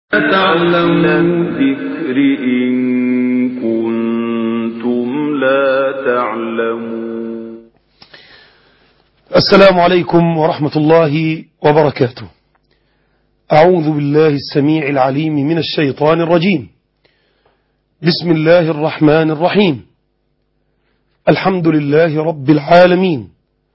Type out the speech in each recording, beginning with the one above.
تعلمون الذكر إن كنتم لا تعلمون السلام عليكم ورحمة الله وبركاته أعوذ بالله السميع العليم من الشيطان الرجيم بسم الله الرحمن الرحيم الحمد لله رب العالمين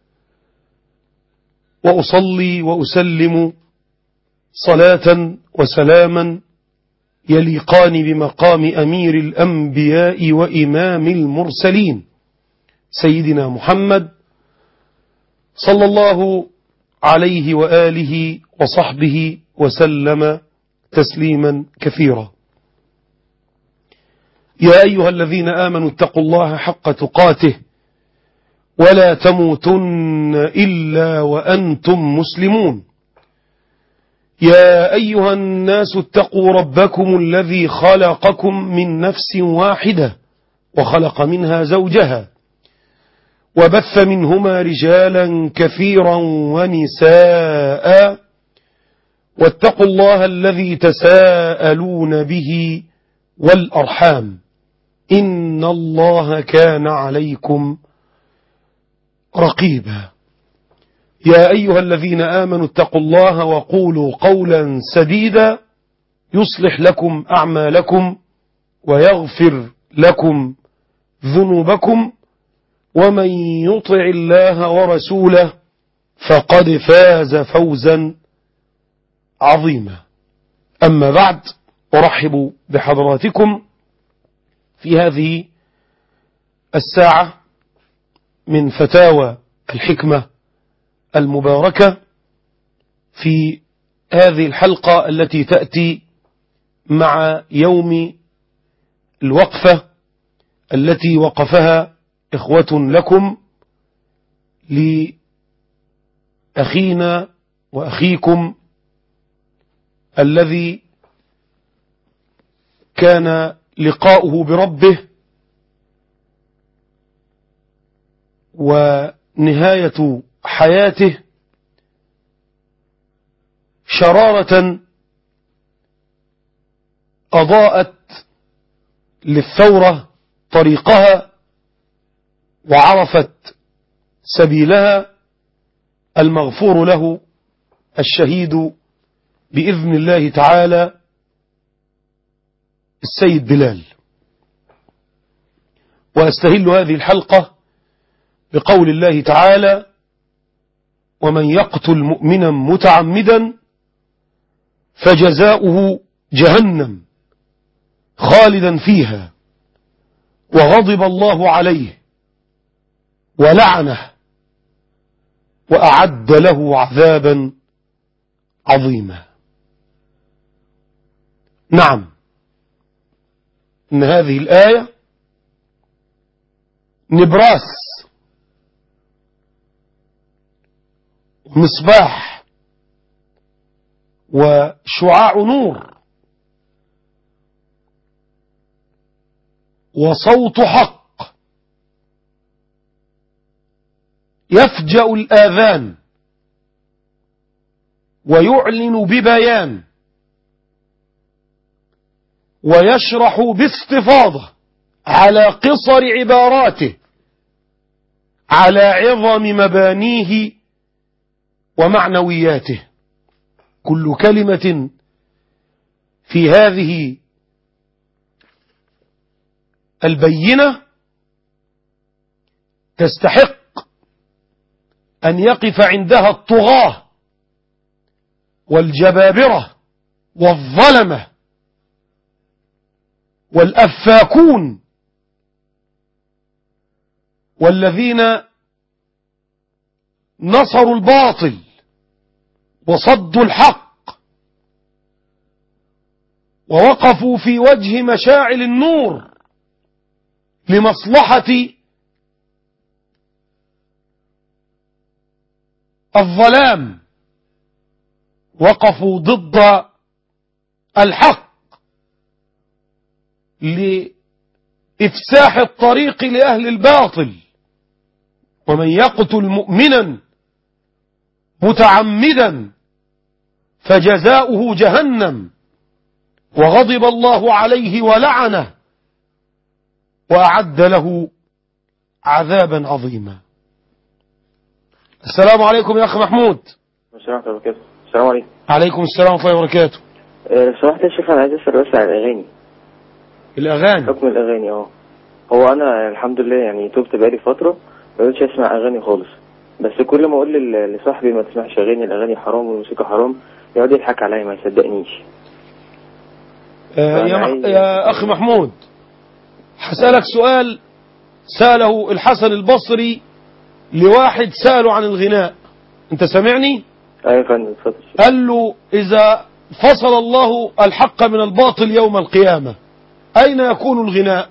وأصلي وأسلم صلاة وسلاما يليقان بمقام أمير الأنبياء وإمام المرسلين سيدنا محمد صلى الله عليه وآله وصحبه وسلم تسليما كثيرا يا أيها الذين آمنوا اتقوا الله حق تقاته ولا تموتن إلا وأنتم مسلمون يا أيها الناس اتقوا ربكم الذي خلقكم من نفس واحدة وخلق منها زوجها وبث منهما رجالا كثيرا ونساء واتقوا الله الذي تساءلون به والأرحام إن الله كان عليكم رقيبا يا أيها الذين آمنوا اتقوا الله وقولوا قولا سديدا يصلح لكم أعمالكم ويغفر لكم ذنوبكم ومن يطع الله ورسوله فقد فاز فوزا عظيما أما بعد أرحب بحضراتكم في هذه الساعة من فتاوى الحكمة المباركة في هذه الحلقة التي تأتي مع يوم الوقفة التي وقفها إخوة لكم لأخينا وأخيكم الذي كان لقاؤه بربه ونهاية حياته شرارة أضاءت للثورة طريقها وعرفت سبيلها المغفور له الشهيد بإذن الله تعالى السيد بلال وأستهل هذه الحلقة بقول الله تعالى ومن يقتل مؤمنا متعمدا فجزاؤه جهنم خالدا فيها وغضب الله عليه ولعنه وأعد له عذابا عظيما نعم إن هذه الآية نبراس مصباح وشعاع نور وصوت حق يفجأ الآذان ويعلن ببيان ويشرح باستفاضة على قصر عباراته على عظم مبانيه ومعنوياته كل كلمة في هذه البينة تستحق أن يقف عندها الطغاة والجبابرة والظلمة والأفاكون والذين نصروا الباطل وصدوا الحق ووقفوا في وجه مشاعل النور لمصلحة الظلام وقفوا ضد الحق لإفساح الطريق لأهل الباطل ومن يقتل مؤمنا متعمدا فجزاؤه جهنم وغضب الله عليه ولعنه وأعد له عذابا عظيما السلام عليكم يا أخ محمود السلام عليكم وبركاته السلام عليكم عليكم السلام ورحمة الله وبركاته آه، لو سمحت يا شيخ انا عايز اسال بس عن الاغاني الأغاني حكم الاغاني اه هو انا الحمد لله يعني تبت بقالي فتره ما بقتش اسمع اغاني خالص بس كل ما اقول لل- لصاحبي ما تسمعش اغاني الاغاني حرام والموسيقى حرام يقعد يضحك عليا ما يصدقنيش آه، يا, أنا مح... عايز- يا أخ محمود هسألك سؤال سأله الحسن البصري لواحد سأله عن الغناء أنت سامعني؟ ايوه يا فندم اتفضل قال له إذا فصل الله الحق من الباطل يوم القيامة أين يكون الغناء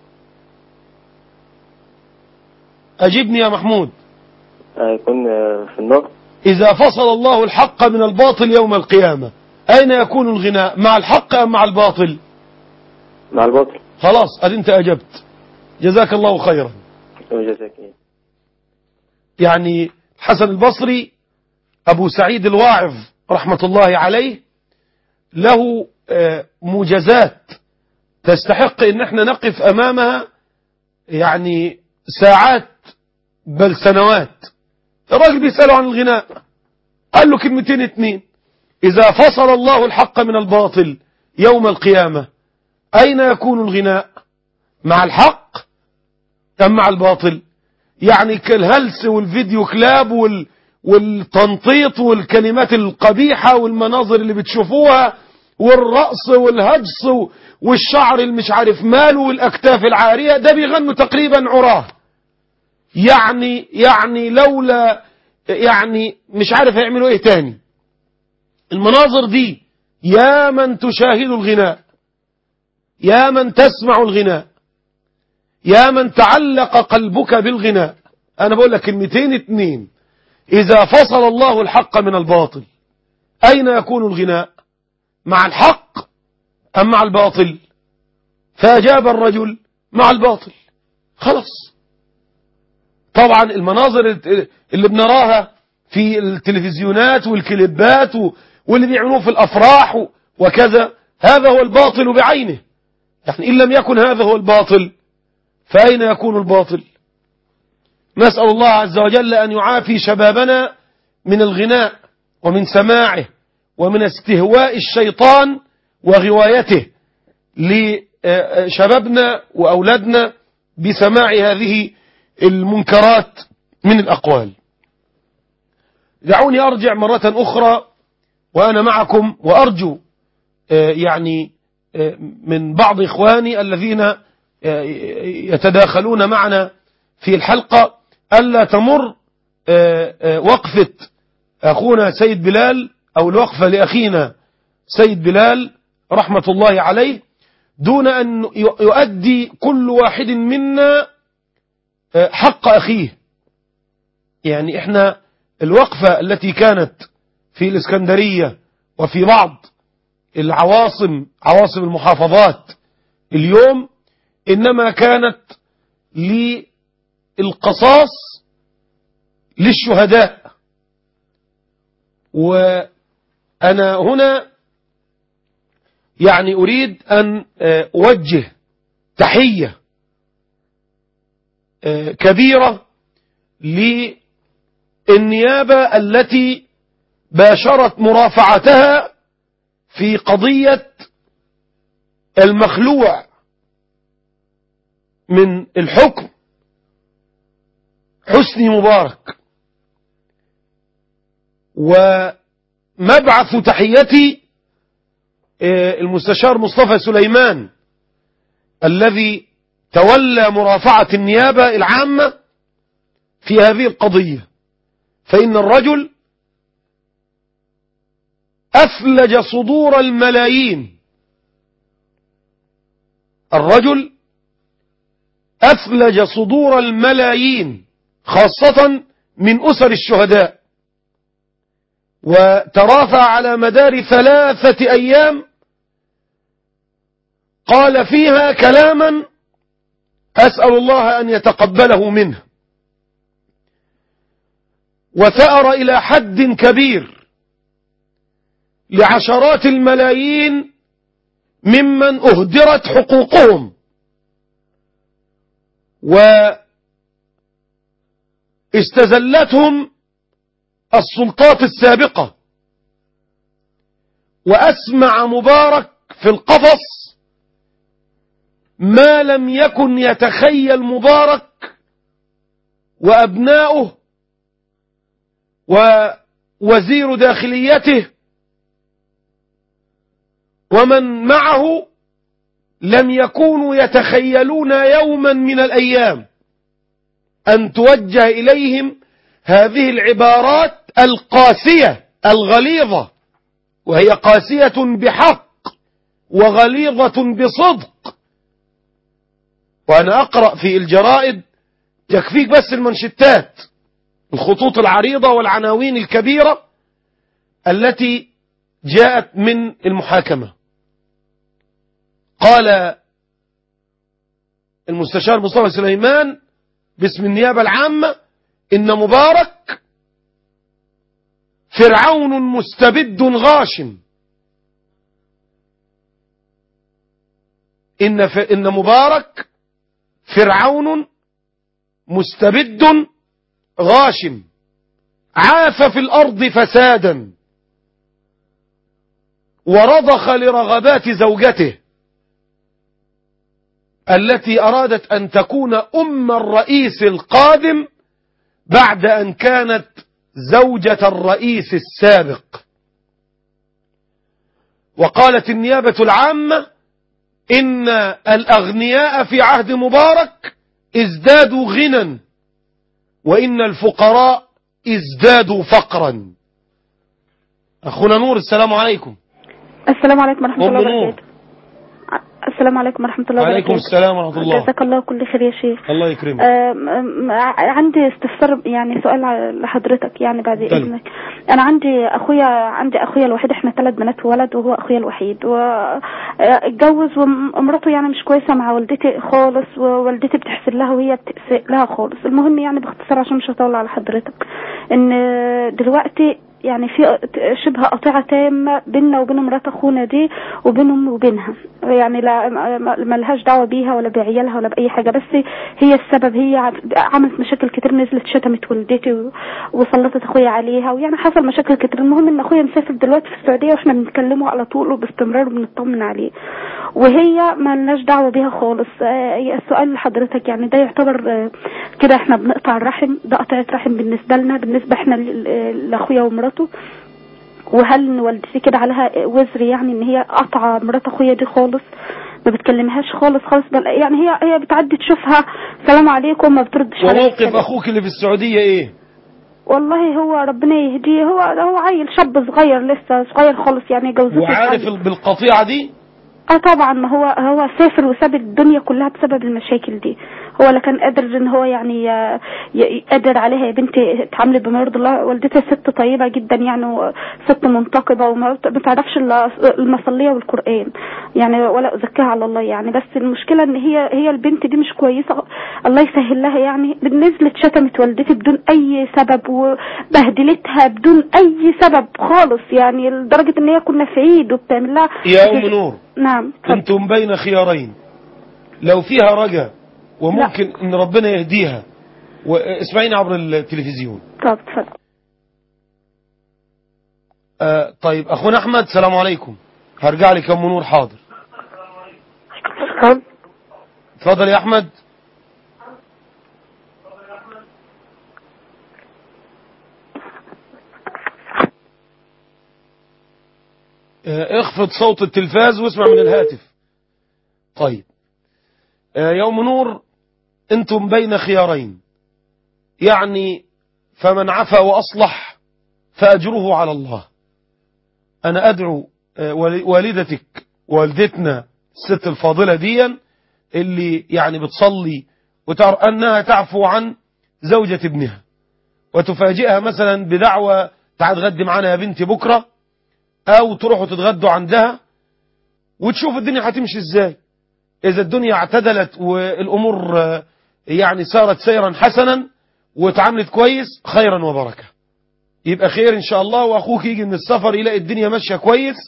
أجبني يا محمود هيكون آه، في النار إذا فصل الله الحق من الباطل يوم القيامة أين يكون الغناء مع الحق أم مع الباطل مع الباطل خلاص قد أنت أجبت جزاك الله خيرا وجزاك ايه يعني حسن البصري أبو سعيد الواعظ رحمة الله عليه له آه، موجزات تستحق ان احنا نقف امامها يعني ساعات بل سنوات الراجل بيسأله عن الغناء قال له كلمتين اتنين اذا فصل الله الحق من الباطل يوم القيامة اين يكون الغناء مع الحق ام مع الباطل يعني كالهلس والفيديو كلاب وال والتنطيط والكلمات القبيحة والمناظر اللي بتشوفوها والرقص والهجص و- والشعر المش عارف ماله والأكتاف العارية ده بيغنوا تقريبا عراه يعني يعني لولا يعني مش عارف هيعملوا ايه تاني المناظر دي يا من تشاهد الغناء يا من تسمع الغناء يا من تعلق قلبك بالغناء أنا بقول لك كلمتين اتنين إذا فصل الله الحق من الباطل أين يكون الغناء مع الحق أم مع الباطل فأجاب الرجل مع الباطل خلاص طبعا المناظر اللي بنراها في التلفزيونات والكليبات و- واللي بيعملوه في الأفراح و- وكذا هذا هو الباطل بعينه يعني إن لم يكن هذا هو الباطل فأين يكون الباطل نسأل الله عز وجل أن يعافي شبابنا من الغناء ومن سماعه ومن استهواء الشيطان وغوايته لشبابنا وأولادنا بسماع هذه المنكرات من الأقوال دعوني أرجع مرة أخرى وأنا معكم وأرجو آه، يعني آه، من بعض إخواني الذين آه، يتداخلون معنا في الحلقة ألا تمر آه، آه، وقفة أخونا سيد بلال أو الوقفة لأخينا سيد بلال رحمة الله عليه دون أن يؤدي كل واحد منا آه، حق أخيه يعني إحنا الوقفة التي كانت في الإسكندرية وفي بعض العواصم عواصم المحافظات اليوم إنما كانت للقصاص للشهداء وأنا هنا يعني أريد أن آه، أوجه تحية آه، كبيرة للنيابة التي باشرت مرافعتها في قضية المخلوع من الحكم حسني مبارك ومبعث تحيتي آه، المستشار مصطفى سليمان الذي تولى مرافعة النيابة العامة في هذه القضية فإن الرجل أفلج صدور الملايين الرجل أفلج صدور الملايين خاصة من أسر الشهداء وترافع على مدار ثلاثة أيام قال فيها كلاما أسأل الله أن يتقبله منه وثأر إلى حد كبير لعشرات الملايين ممن أهدرت حقوقهم واستزلتهم السلطات السابقة وأسمع مبارك في القفص ما لم يكن يتخيل مبارك وأبناؤه ووزير داخليته ومن معه لم يكونوا يتخيلون يوما من الأيام أن توجه إليهم هذه العبارات القاسية الغليظة وهي قاسية بحق وغليظة بصدق وأنا أقرأ في الجرائد يكفيك بس المنشتات الخطوط العريضة والعناوين الكبيرة التي جاءت من المحاكمة قال المستشار مصطفى سليمان باسم النيابة العامة إن مبارك فرعون مستبد غاشم إن, ف... إن مبارك فرعون مستبد غاشم عاف في الأرض فسادا ورضخ لرغبات زوجته التي أرادت أن تكون أم الرئيس القادم بعد أن كانت زوجة الرئيس السابق وقالت النيابة العامة إن الأغنياء في عهد مبارك ازدادوا غنى وإن الفقراء ازدادوا فقرا أخونا نور السلام عليكم السلام عليكم ورحمة أم الله نور. وبركاته السلام عليكم ورحمة الله وعليكم وبركاته السلام ورحمة الله جزاك الله كل خير يا شيخ الله يكرمك آم، آم، ع- عندي استفسار يعني سؤال ع- لحضرتك يعني بعد اتفضل. اذنك انا عندي اخويا عندي اخويا الوحيد احنا ثلاث بنات وولد وهو اخويا الوحيد واتجوز ومراته يعني مش كويسه مع والدتي خالص ووالدتي بتحسن لها وهي بتأسئ لها خالص المهم يعني باختصار عشان مش هطول على حضرتك ان دلوقتي يعني في شبه قطيعة تامة بيننا وبين مرات اخونا دي وبين امي وبينها يعني لا ما- ما لهاش دعوة بيها ولا بعيالها ولا بأي حاجة بس هي السبب هي عملت مشاكل كتير نزلت شتمت والدتي و- وسلطت اخويا عليها ويعني حصل مشاكل كتير المهم ان اخويا مسافر دلوقتي في السعودية واحنا بنتكلمه على طول وباستمرار وبنطمن عليه وهي ما لناش دعوة بيها خالص آه، هي السؤال لحضرتك يعني ده يعتبر آه، كده احنا بنقطع الرحم ده قطعة رحم بالنسبة لنا بالنسبة احنا ل- ل- لاخويا ومراته وهل إن والدتي كده عليها وزر يعني ان هي قطعة مرات اخويا دي خالص ما بتكلمهاش خالص خالص بل يعني هي هي بتعدي تشوفها سلام عليكم ما بتردش عليها وموقف السلام. أخوك اللي في السعودية إيه والله هو ربنا يهديه هو هو عيل شاب صغير لسه صغير خالص يعني جوزته وعارف اتعدت. بالقطيعة دي اه طبعا ما هو هو سافر وساب الدنيا كلها بسبب المشاكل دي هو لا كان قادر ان هو يعني ي- ي- يقدر عليها يا بنتي اتعاملي بما يرضي الله والدتها ست طيبه جدا يعني وست منتقبه وما ما تعرفش الا المصليه والقران يعني ولا ازكيها على الله يعني بس المشكله ان هي هي البنت دي مش كويسه الله يسهل لها يعني نزلت شتمت والدتي بدون اي سبب وبهدلتها بدون اي سبب خالص يعني لدرجه ان هي كنا في عيد وبتعمل لها يا أم نور نعم اتفضل. انتم بين خيارين لو فيها رجا وممكن ان ربنا يهديها واسمعيني عبر التلفزيون طب اتفضل آه طيب اخونا احمد سلام عليكم هرجع لك يا ام نور حاضر اتفضل يا احمد آه، اخفض صوت التلفاز واسمع من الهاتف طيب آه، يا ام نور انتم بين خيارين يعني فمن عفا واصلح فاجره على الله انا ادعو آه، والي- والدتك والدتنا الست الفاضلة دي اللي يعني بتصلي وتعرف انها تعفو عن زوجة ابنها وتفاجئها مثلا بدعوة تعال تغدي معانا يا بنتي بكرة او تروحوا تتغدوا عندها وتشوف الدنيا هتمشي ازاي اذا الدنيا اعتدلت والامور آه، يعني سارت سيرا حسنا واتعاملت كويس خيرا وبركة يبقى خير ان شاء الله واخوك يجي من السفر يلاقي الدنيا ماشية كويس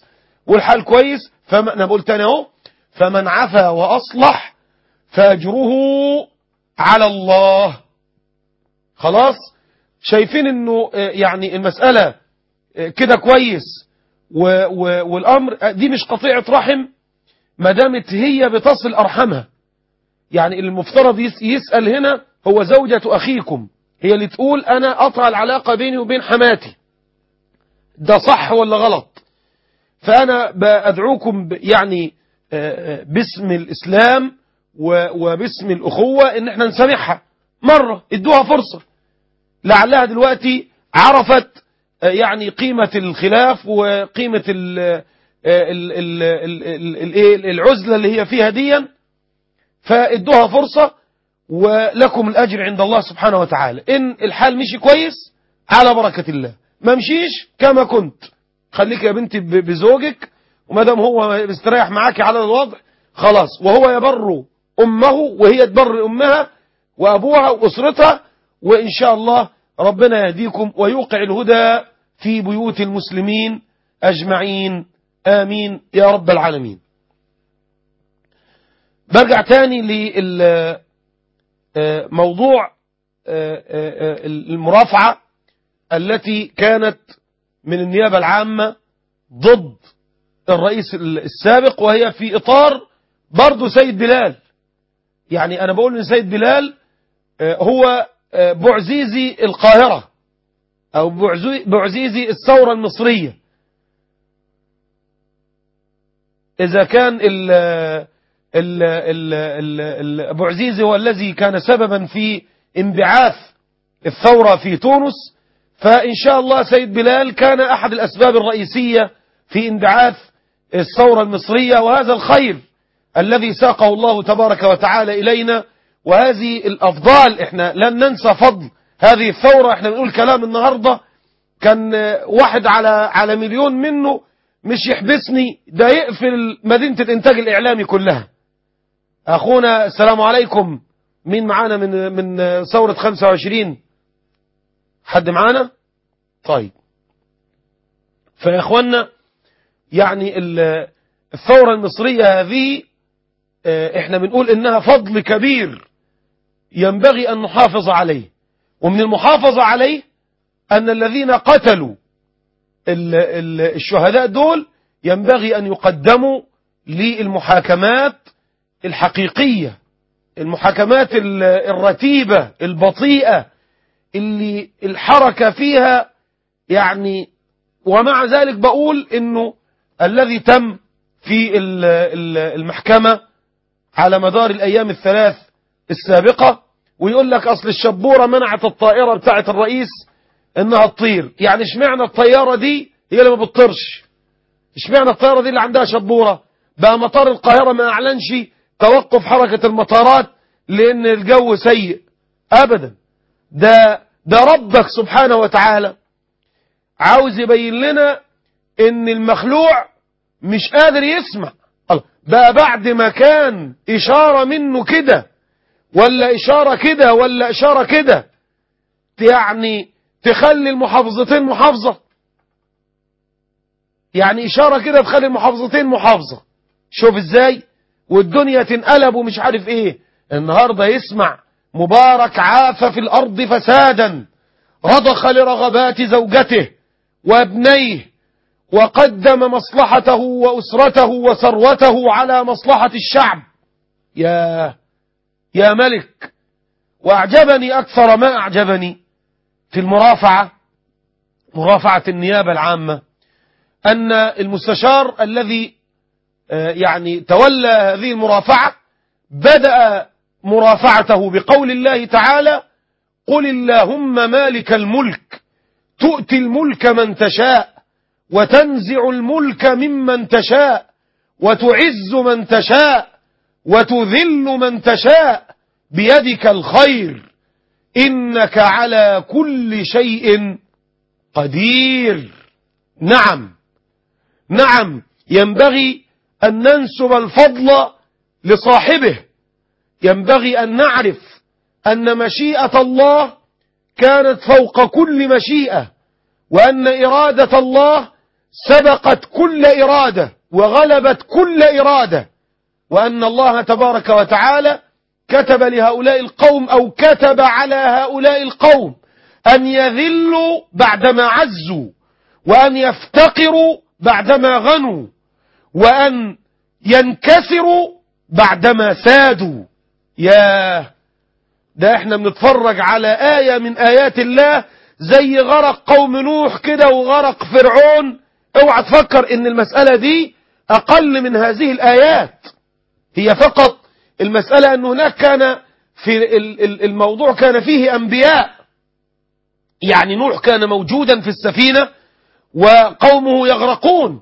والحال كويس فما انا بقول تاني اهو فمن عفا واصلح فاجره على الله خلاص شايفين انه آه، يعني المسألة آه، كده كويس و و والامر آه، دي مش قطيعة رحم ما دامت هي بتصل ارحامها يعني المفترض يس- يسأل هنا هو زوجة اخيكم هي اللي تقول انا قطع العلاقة بيني وبين حماتي ده صح ولا غلط فأنا بأدعوكم ب- يعني آه، آه، باسم الإسلام و- وباسم الأخوة إن احنا نسامحها مرة ادوها فرصة لعلها دلوقتي عرفت آه، يعني قيمة الخلاف وقيمة ال- آه، ال- ال- ال- ال- ال- إيه العزلة اللي هي فيها ديا فادوها فرصة ولكم الأجر عند الله سبحانه وتعالى إن الحال مشي كويس على بركة الله ما مشيش كما كنت خليك يا بنتي ب- بزوجك وما دام هو مستريح معاك على الوضع خلاص وهو يبر أمه وهي تبر أمها وأبوها وأسرتها وإن شاء الله ربنا يهديكم ويوقع الهدى في بيوت المسلمين أجمعين آمين يا رب العالمين برجع تاني لموضوع المرافعة التي كانت من النيابة العامة ضد الرئيس السابق وهي في إطار برضو سيد بلال يعني أنا بقول إن سيد بلال آه، هو آه، بعزيزي القاهرة أو بعزي- بعزيزي الثورة المصرية إذا كان ال ال ال ال ال بعزيزي هو الذي كان سببا في انبعاث الثورة في تونس فإن شاء الله سيد بلال كان أحد الأسباب الرئيسية في انبعاث الثورة المصرية وهذا الخير الذي ساقه الله تبارك وتعالى إلينا وهذه الأفضال احنا لن ننسى فضل هذه الثورة احنا بنقول كلام النهاردة كان آه، واحد على على مليون منه مش يحبسني ده يقفل مدينة الإنتاج الإعلامي كلها أخونا السلام عليكم مين معانا من من آه، ثورة 25 حد معانا طيب فيا اخوانا يعني ال- الثورة المصرية هذه آه، احنا بنقول انها فضل كبير ينبغي ان نحافظ عليه ومن المحافظة عليه ان الذين قتلوا ال- ال- الشهداء دول ينبغي ان يقدموا للمحاكمات الحقيقية المحاكمات ال- الرتيبة البطيئة اللي الحركة فيها يعني ومع ذلك بقول انه الذي تم في ال- ال- المحكمة على مدار الايام الثلاث السابقة ويقول لك اصل الشبورة منعت الطائرة بتاعة الرئيس انها تطير يعني اشمعنى الطيارة دي هي اللي ما بتطيرش اشمعنى الطيارة دي اللي عندها شبورة بقى مطار القاهرة ما اعلنش توقف حركة المطارات لان الجو سيء ابدا ده ده ربك سبحانه وتعالى عاوز يبين لنا ان المخلوع مش قادر يسمع الله. بقى بعد ما كان اشارة منه كده ولا اشارة كده ولا اشارة كده يعني تخلي المحافظتين محافظة يعني اشارة كده تخلي المحافظتين محافظة شوف ازاي والدنيا تنقلب ومش عارف ايه النهاردة يسمع مبارك عاف في الارض فسادا رضخ لرغبات زوجته وابنيه وقدم مصلحته وأسرته وثروته على مصلحة الشعب يا يا ملك وأعجبني أكثر ما أعجبني في المرافعة مرافعة النيابة العامة أن المستشار الذي آه، يعني تولى هذه المرافعة بدأ مرافعته بقول الله تعالى قل اللهم مالك الملك تؤتي الملك من تشاء وتنزع الملك ممن تشاء وتعز من تشاء وتذل من تشاء بيدك الخير إنك على كل شيء قدير نعم نعم ينبغي أن ننسب الفضل لصاحبه ينبغي أن نعرف أن مشيئة الله كانت فوق كل مشيئة وأن إرادة الله سبقت كل إرادة وغلبت كل إرادة وأن الله تبارك وتعالى كتب لهؤلاء القوم أو كتب على هؤلاء القوم أن يذلوا بعدما عزوا وأن يفتقروا بعدما غنوا وأن ينكسروا بعدما سادوا ياه ده احنا بنتفرج على آية من آيات الله زي غرق قوم نوح كده وغرق فرعون اوعى تفكر ان المسألة دي اقل من هذه الآيات هي فقط المسألة ان هناك كان في ال- ال- الموضوع كان فيه انبياء يعني نوح كان موجودا في السفينة وقومه يغرقون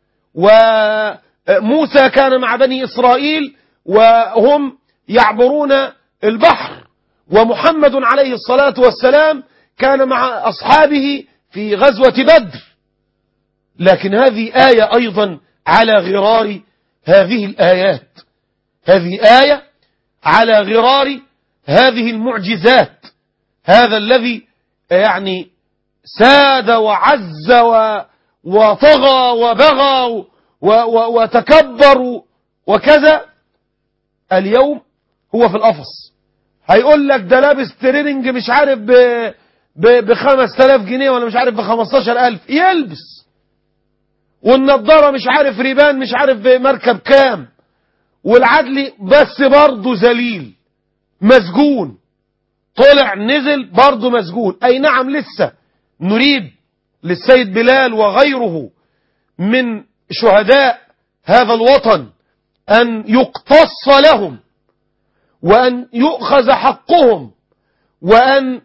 وموسى كان مع بني إسرائيل وهم يعبرون البحر ومحمد عليه الصلاة والسلام كان مع أصحابه في غزوة بدر لكن هذه آية أيضا على غرار هذه الآيات هذه آية على غرار هذه المعجزات هذا الذي يعني ساد وعز و وطغى وبغى و و وتكبر وكذا اليوم هو في القفص هيقول لك ده لابس تريننج مش عارف ب ب ب 5000 جنيه ولا مش عارف ب 15000 يلبس والنضاره مش عارف ريبان مش عارف بمركب كام والعدلي بس برضه ذليل مسجون طلع نزل برضه مسجون اي نعم لسه نريد للسيد بلال وغيره من شهداء هذا الوطن أن يقتص لهم وأن يؤخذ حقهم وأن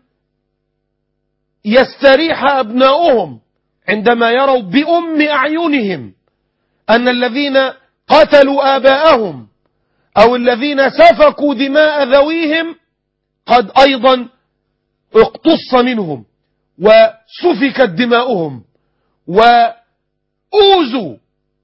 يستريح أبناؤهم عندما يروا بأم أعينهم أن الذين قتلوا آباءهم أو الذين سفكوا دماء ذويهم قد أيضا اقتص منهم وسفكت دماؤهم وأوذوا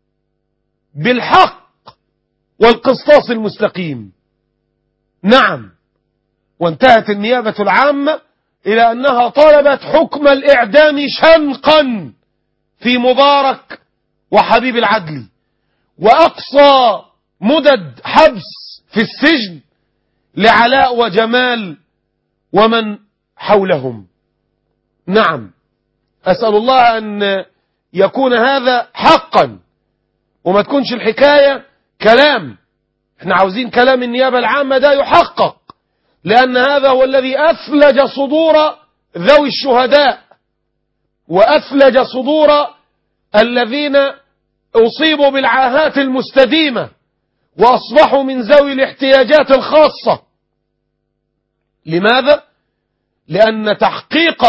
بالحق والقسطاس المستقيم نعم وانتهت النيابة العامة إلى أنها طلبت حكم الإعدام شنقا في مبارك وحبيب العدل وأقصى مدد حبس في السجن لعلاء وجمال ومن حولهم نعم أسأل الله أن يكون هذا حقا وما تكونش الحكاية كلام احنا عاوزين كلام النيابة العامة ده يحقق لأن هذا هو الذي أفلج صدور ذوي الشهداء وأفلج صدور الذين أصيبوا بالعاهات المستديمة وأصبحوا من ذوي الاحتياجات الخاصة لماذا؟ لأن تحقيق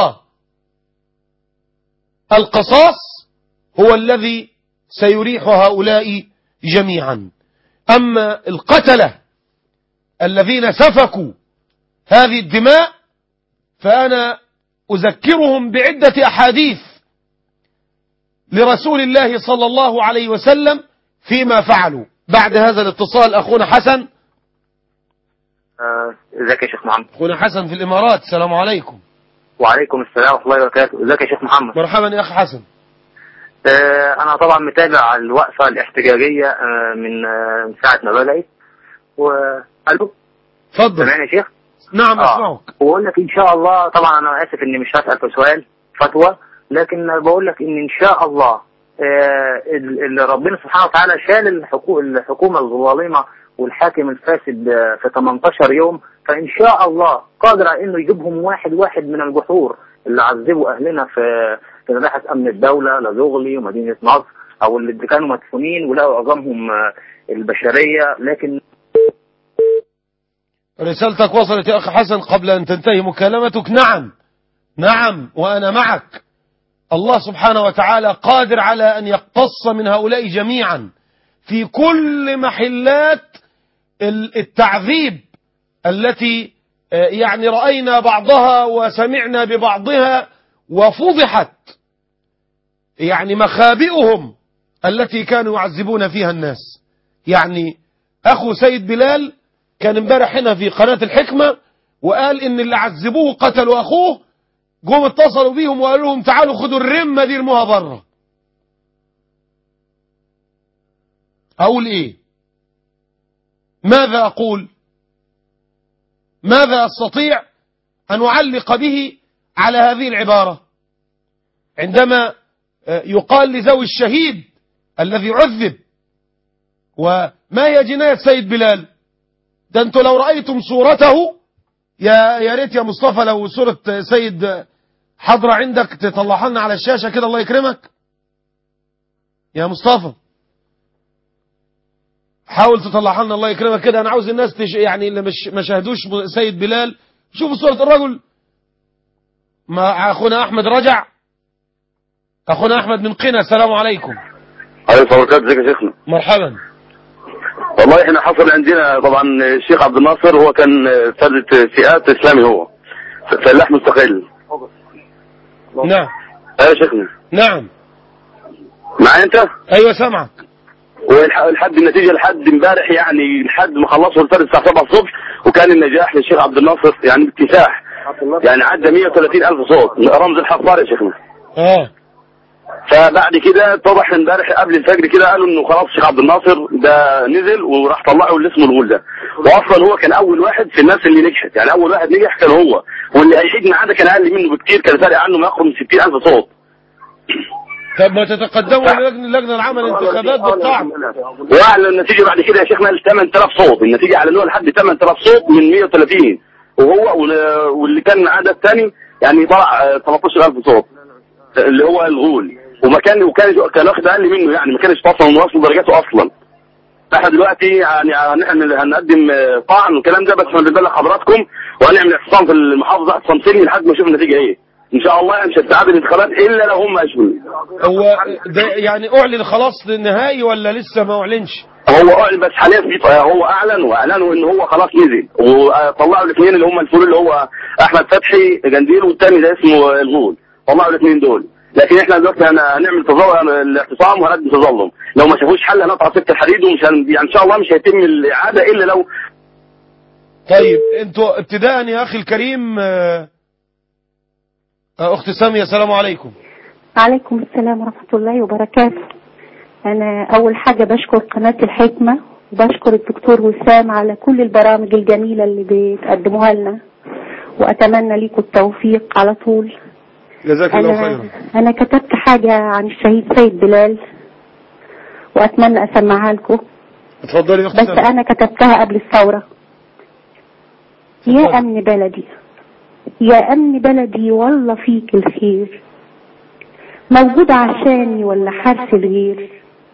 القصاص هو الذي سيريح هؤلاء جميعا أما القتلة الذين سفكوا هذه الدماء فأنا أذكرهم بعدة أحاديث لرسول الله صلى الله عليه وسلم فيما فعلوا بعد هذا الاتصال أخونا حسن آه، ازيك يا شيخ محمد أخونا حسن في الإمارات السلام عليكم وعليكم السلام ورحمه الله وبركاته ازيك يا شيخ محمد مرحبا يا أخ حسن آه، انا طبعا متابع الوقفه الاحتجاجيه آه، من آه، من ساعه ما بدات و الو تفضل سامعني يا شيخ نعم آه. أسمعك وبقول لك ان شاء الله طبعا انا اسف اني مش هسال في سؤال فتوى لكن بقول لك ان ان شاء الله آه، ال- اللي ربنا سبحانه وتعالى شال الحكو- الحكومه الظالمه والحاكم الفاسد آه، في 18 يوم فان شاء الله قادر على انه يجيبهم واحد واحد من الجحور اللي عذبوا اهلنا في في مباحث امن الدوله لزغلي ومدينه نصر او اللي كانوا مدفونين ولقوا عظامهم آه، البشريه لكن رسالتك وصلت يا أخ حسن قبل أن تنتهي مكالمتك نعم نعم وأنا معك الله سبحانه وتعالى قادر على أن يقتص من هؤلاء جميعا في كل محلات ال- التعذيب التي آه، يعني رأينا بعضها وسمعنا ببعضها وفضحت يعني مخابئهم التي كانوا يعذبون فيها الناس يعني أخو سيد بلال كان امبارح هنا في قناة الحكمة وقال ان اللي عذبوه قتلوا اخوه جم اتصلوا بيهم وقالوا لهم تعالوا خدوا الرمة دي ارموها بره أقول إيه ماذا أقول ماذا أستطيع أن أعلق به على هذه العبارة عندما يقال لذوي الشهيد الذي عذب وما هي جناية سيد بلال ده انتوا لو رأيتم صورته يا يا ريت يا مصطفى لو صورة سيد حضرة عندك تطلعها لنا على الشاشة كده الله يكرمك يا مصطفى حاول تطلعها لنا الله يكرمك كده انا عاوز الناس تش يعني اللي مش ما شاهدوش سيد بلال شوفوا صورة الرجل ما اخونا احمد رجع اخونا احمد من قنا السلام عليكم عليه الصلاة والسلام ازيك يا شيخنا مرحبا والله احنا حصل عندنا طبعا الشيخ عبد الناصر هو كان فرد فئات اسلامي هو فلاح مستقل نعم ايوه يا شيخنا نعم معايا انت ايوه سامعك ولحد النتيجه لحد امبارح يعني لحد ما خلصوا الفرد الساعه 7 الصبح وكان النجاح للشيخ عبد الناصر يعني باكتساح يعني عدى 130 الف صوت رمز الحصار يا شيخنا اه فبعد كده اتضح امبارح قبل الفجر كده قالوا انه خلاص الشيخ عبد الناصر ده نزل وراح طلعوا اللي اسمه الغول ده واصلا هو كان اول واحد في الناس اللي نجحت يعني اول واحد نجح كان هو واللي هيحيد معاه ده كان اقل منه بكتير كان فارق عنه ما يقرب من 60000 صوت طب ما تتقدموا للجنة لجنة العمل انتخابات بالطعن واعلن النتيجه بعد كده يا شيخنا 8000 صوت النتيجه اعلنوها لحد 8000 صوت من 130 وهو وال- واللي كان عدد ثاني يعني طلع آه، 13000 صوت اللي هو الغول وما كان وكان كان واخد اقل منه يعني ما كانش اصلا واصل درجاته اصلا احنا دلوقتي يعني هنعمل هنقدم آه، طعن والكلام ده بس هنبلغ حضراتكم وهنعمل اعتصام في المحافظه اعتصام سلمي لحد ما نشوف النتيجه ايه ان شاء الله مش هتستعاد الانتخابات الا لو هم اشبه هو ده يعني اعلن خلاص للنهائي ولا لسه ما اعلنش هو اعلن بس حاليا في هو اعلن واعلنوا ان هو خلاص نزل وطلعوا الاثنين اللي هم الفول اللي هو احمد فتحي جنديل والثاني ده اسمه الغول طلعوا الاثنين دول لكن احنا دلوقتي هن- هنعمل تظلم الاعتصام وهنقدم تظلم لو ما شافوش حل هنقطع سكه الحديد ومش هن... يعني ان شاء الله مش هيتم الاعاده الا لو طيب انتوا ابتداء يا اخي الكريم آه، آه، اخت سامية السلام عليكم عليكم السلام ورحمة الله وبركاته أنا أول حاجة بشكر قناة الحكمة وبشكر الدكتور وسام على كل البرامج الجميلة اللي بتقدموها لنا وأتمنى لكم التوفيق على طول جزاك الله أنا, خيرا أنا كتبت حاجة عن الشهيد سيد بلال وأتمنى أسمعها لكم اتفضلي يا اخت بس سامية أنا كتبتها قبل الثورة يا أمن بلدي يا أمن بلدي والله فيك الخير موجود عشاني ولا حرس الغير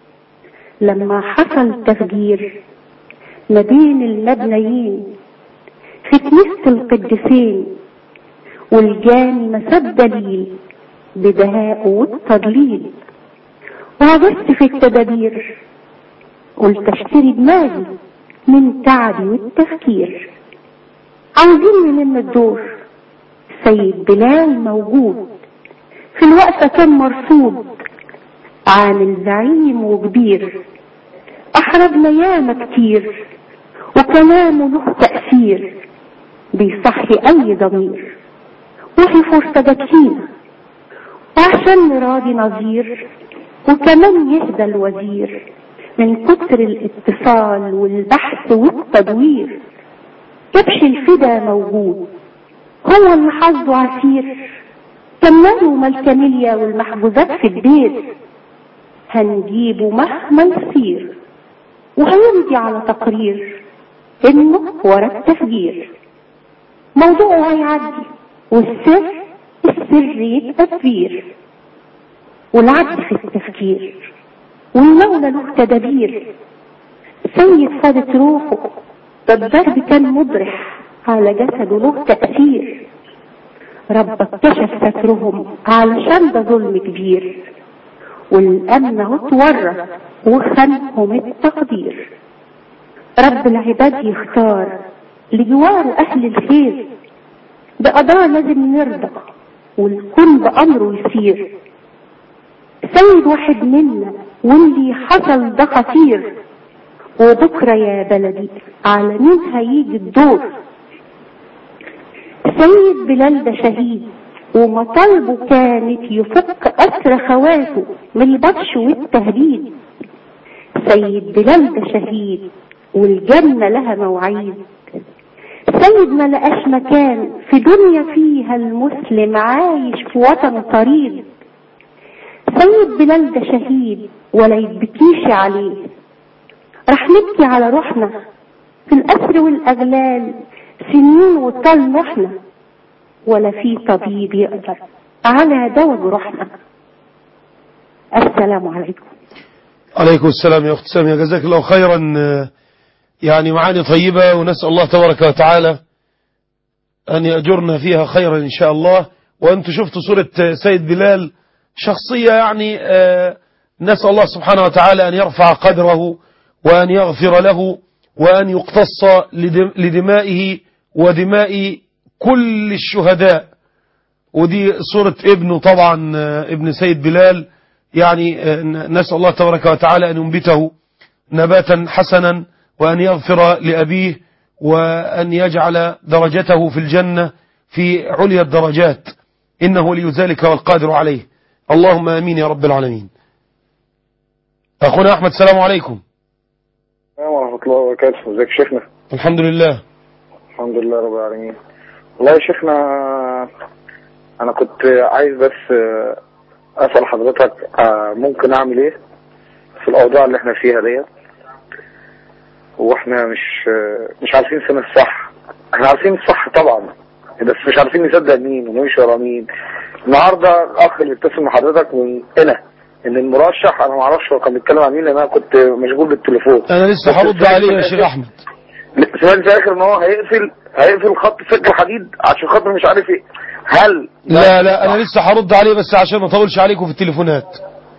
لما حصل تفجير ما بين المبنيين في كنيسة القديسين والجاني مسد دليل بدهاء والتضليل وعجزت في التدابير قلت اشتري دماغي من تعبي والتفكير عاوزين من الدور سيد بلال موجود في الوقفة كان مرصود عامل زعيم وكبير أحرجنا ياما كتير وكلامه له تأثير بيصحي أي ضمير وفي فرصة جاتلينا وعشان نراضي نظير وكمان يهدى الوزير من كتر الاتصال والبحث والتدوير كبش الفدا موجود هو اللي حظه عسير كملوا مالكاميليا والمحجوزات في البيت هنجيبه مهما يصير وهيمضي على تقرير انه ورا التفجير موضوعه هيعدي والسر السر يبقى كبير والعدل في التفكير والمولى له تدابير سيد فادت روحه ده الضرب كان مبرح على جسده له تأثير ربك كشف سترهم علشان ده ظلم كبير والأمن اهو اتورط وخانهم التقدير رب العباد يختار لجواره أهل الخير بقضاء لازم نرضى والكون بأمره يسير سيد واحد منا واللي حصل ده خطير وبكرة يا بلدي على مين هيجي الدور سيد بلال ده شهيد ومطالبه كانت يفك أسر خواته من البطش والتهديد سيد بلال ده شهيد والجنة لها مواعيد سيد ما لقاش مكان في دنيا فيها المسلم عايش في وطن طريد سيد بلال ده شهيد ولا يتبكيش عليه رح نبكي على روحنا في الأسر والأغلال سنين وطال نحنا ولا في طبيب يقدر على دواء جروحنا السلام عليكم عليكم السلام يا أخت سامية جزاك الله خيرا آه، يعني معاني طيبة ونسأل الله تبارك وتعالى أن يأجرنا فيها خيرا إن شاء الله وأنتم شفتوا صورة آه، سيد بلال شخصية يعني آه، نسأل الله سبحانه وتعالى أن يرفع قدره وأن يغفر له وأن يقتص لدم- لدمائه ودماء كل الشهداء ودي صورة ابنه طبعا آه، ابن سيد بلال يعني آه، نسأل الله تبارك وتعالى أن ينبته نباتا حسنا وأن يغفر لأبيه وأن يجعل درجته في الجنة في عليا الدرجات إنه ولي ذلك والقادر عليه اللهم آمين يا رب العالمين أخونا أحمد السلام عليكم السلام ورحمة الله وبركاته ازيك يا شيخنا الحمد لله الحمد لله رب العالمين والله يا شيخنا انا كنت عايز بس آه، اسأل حضرتك آه، ممكن اعمل ايه في الاوضاع اللي احنا فيها ديت واحنا مش آه، مش عارفين فين الصح احنا عارفين الصح طبعا بس مش عارفين نصدق مين ونمشي ورا مين النهارده الاخ اللي اتصل مع حضرتك من هنا ان المرشح انا ما اعرفش هو كان بيتكلم عن مين لان انا كنت مشغول بالتليفون أنا لسه بس هرد سمعت عليه في يا الآخر- شيخ أحمد سمعت في الاخر ان هو هيقفل هيقفل خط سلك الحديد عشان خاطر مش عارف ايه هل لا لا أنا لسه هرد عليه بس عشان ما اطولش عليكم في التليفونات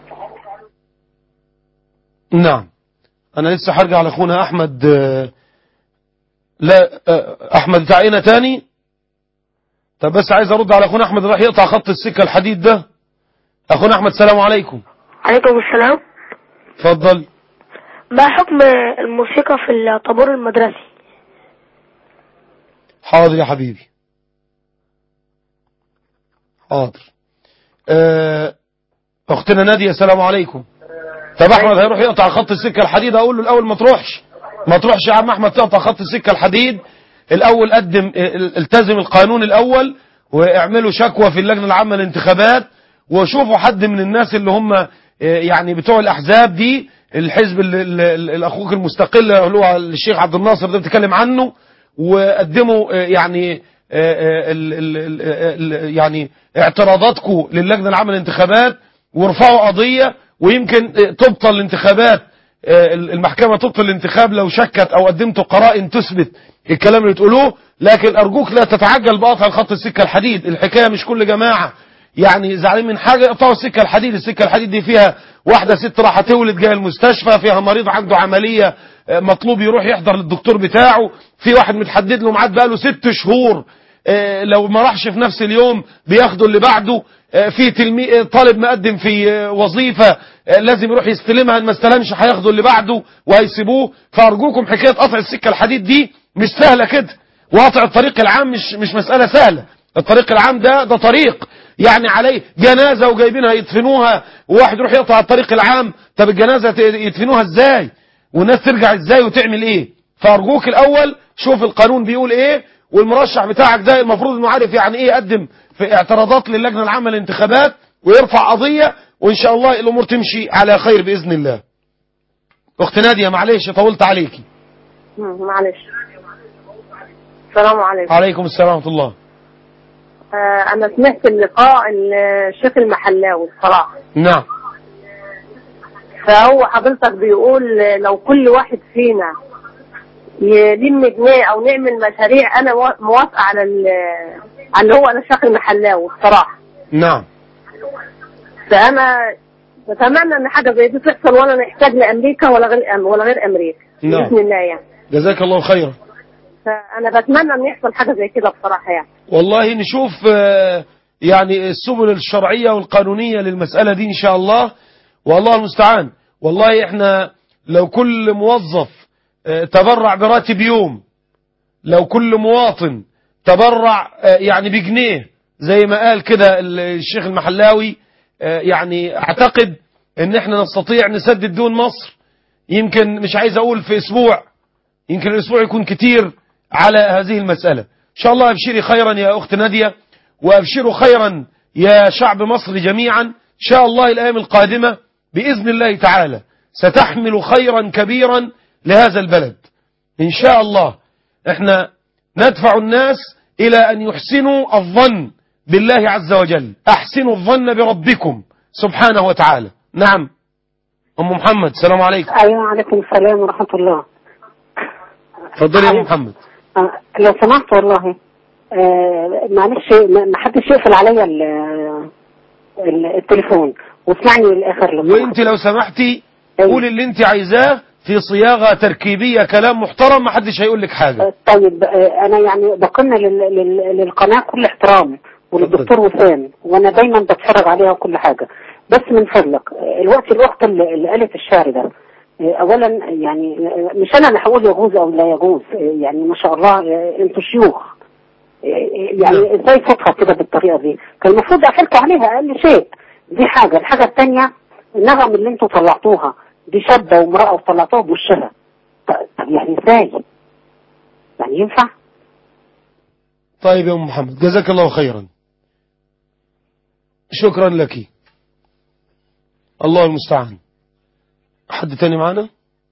نعم أنا لسه هرجع لأخونا أحمد آه، لا آه، أحمد تعينا تاني طب بس عايز أرد على أخونا أحمد راح يقطع خط السكة الحديد ده أخونا أحمد السلام عليكم عليكم السلام اتفضل ما حكم الموسيقى في الطابور المدرسي حاضر يا حبيبي حاضر آه، اختنا نادية السلام عليكم طب احمد هيروح يقطع خط السكة الحديد اقول له الاول ما تروحش ما تروحش يا عم احمد تقطع خط السكة الحديد الاول قدم ال- التزم القانون الاول واعملوا شكوى في اللجنة العامة للانتخابات وشوفوا حد من الناس اللي هم آه، يعني بتوع الاحزاب دي الحزب ال- ال- ال- الاخوك المستقل اللي هو الشيخ عبد الناصر ده بتكلم عنه وقدموا آه، يعني آه، آه، ال- ال- ال- ال- يعني اعتراضاتكم للجنة العامة للانتخابات وارفعوا قضية ويمكن آه، تبطل الانتخابات آه، المحكمة تبطل الانتخاب لو شكت او قدمتوا قرائن تثبت الكلام اللي تقولوه لكن ارجوك لا تتعجل بقطع الخط السكة الحديد الحكاية مش كل جماعة يعني زعلانين من حاجة يقطعوا السكة الحديد السكة الحديد دي فيها واحدة ست راح تولد جايه المستشفى فيها مريض عنده عملية آه، مطلوب يروح يحضر للدكتور بتاعه في واحد متحدد له ميعاد بقاله ست شهور آه، لو ما راحش في نفس اليوم بياخده اللي بعده آه، في تلمي... آه، طالب مقدم في آه، وظيفة آه، لازم يروح يستلمها إن ما استلمش هياخده اللي بعده وهيسيبوه فأرجوكم حكاية قطع السكة الحديد دي مش سهلة كده وقطع الطريق العام مش مش مسألة سهلة الطريق العام ده ده طريق يعني عليه جنازة وجايبينها يدفنوها وواحد يروح يقطع الطريق العام طب الجنازة ت- يدفنوها ازاي والناس ترجع ازاي وتعمل ايه فارجوك الاول شوف القانون بيقول ايه والمرشح بتاعك ده المفروض انه عارف يعني ايه يقدم في اعتراضات للجنة العامة للانتخابات ويرفع قضية وان شاء الله الامور تمشي على خير باذن الله اخت نادية معلش طولت عليكي معلش السلام عليكم عليكم السلام ورحمة الله آه انا سمعت اللقاء الشيخ المحلاوي الصراحه نعم فهو حضرتك بيقول لو كل واحد فينا يلم جنيه او نعمل مشاريع انا موا- موافقه على ال- على اللي هو الشيخ المحلاوي الصراحه نعم فانا بتمنى ان حاجه زي دي تحصل ولا نحتاج لامريكا ولا غير أم ولا غير امريكا نعم. باذن الله يعني جزاك الله خيرا فانا بتمنى ان يحصل حاجه زي كده بصراحه يعني والله نشوف آه، يعني السبل الشرعية والقانونية للمسألة دي إن شاء الله والله المستعان والله إحنا لو كل موظف آه، تبرع براتب يوم لو كل مواطن تبرع آه، يعني بجنيه زي ما قال كده ال- الشيخ المحلاوي آه، يعني أعتقد إن إحنا نستطيع نسدد دون مصر يمكن مش عايز اقول في اسبوع يمكن الاسبوع يكون كتير على هذه المسألة ان شاء الله ابشري خيرا يا اخت نادية وابشروا خيرا يا شعب مصر جميعا ان شاء الله الايام القادمة باذن الله تعالى ستحمل خيرا كبيرا لهذا البلد ان شاء الله احنا ندفع الناس الى ان يحسنوا الظن بالله عز وجل احسنوا الظن بربكم سبحانه وتعالى نعم ام محمد السلام عليكم ايوه عليكم السلام ورحمه الله اتفضلي يا ام محمد آه، لو سمحت والله آه، معلش ما ما حدش يقفل عليا ال- ال- التليفون واسمعني للاخر لو وانت لو سمحتي قولي اللي انت عايزاه في صياغة تركيبية كلام محترم ما حدش هيقول لك حاجة طيب آه، انا يعني بقلنا لل- لل- للقناه كل احترام وللدكتور وسام وانا دايما بتفرج عليها وكل حاجه بس من فضلك آه، الوقت الاخت اللي اللي قالت الشعر ده آه، اولا يعني آه، مش انا اللي هقول يجوز او لا يجوز آه، يعني ما شاء الله آه، انتوا شيوخ آه، يعني ازاي صوتها كده بالطريقه دي كان المفروض قفلتوا عليها اقل شيء دي حاجه الحاجه الثانيه النغم اللي انتوا طلعتوها دي شابه وامراه وطلعتوها بوشها ط- طب يعني ازاي يعني ينفع طيب يا ام محمد جزاك الله خيرا شكرا لك الله المستعان حد تاني معانا